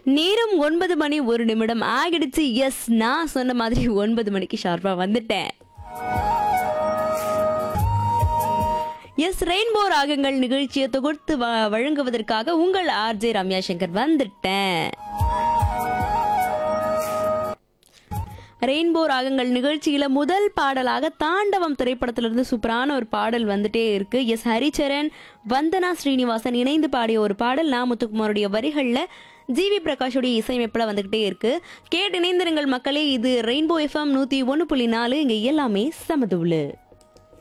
நேரம் ஒன்பது மணி ஒரு நிமிடம் ஆகிடுச்சு எஸ் நான் சொன்ன மாதிரி ஒன்பது மணிக்கு ஷார்ப்பா வந்துட்டேன் எஸ் ரெயின்போ ராகங்கள் நிகழ்ச்சியை தொகுத்து வ- வழங்குவதற்காக உங்கள் ஆர்ஜே ரம்யா சங்கர் வந்துட்டேன் ரெயின்போ ராகங்கள் நிகழ்ச்சியில முதல் பாடலாக தாண்டவம் திரைப்படத்திலிருந்து சூப்பரான ஒரு பாடல் வந்துட்டே இருக்கு எஸ் ஹரிச்சரன் வந்தனா ஸ்ரீனிவாசன் இணைந்து பாடிய ஒரு பாடல் நா முத்துக்குமாருடைய வரிகள்ல ஜிவி பிரகாஷுடைய இசையமைப்புல வந்துகிட்டே இருக்கு கேட்டு இணைந்திருங்கள் மக்களே இது ரெயின்போ எஃப்எம் நூத்தி ஒன்று புள்ளி நாலு இங்க எல்லாமே சமதுள்ளு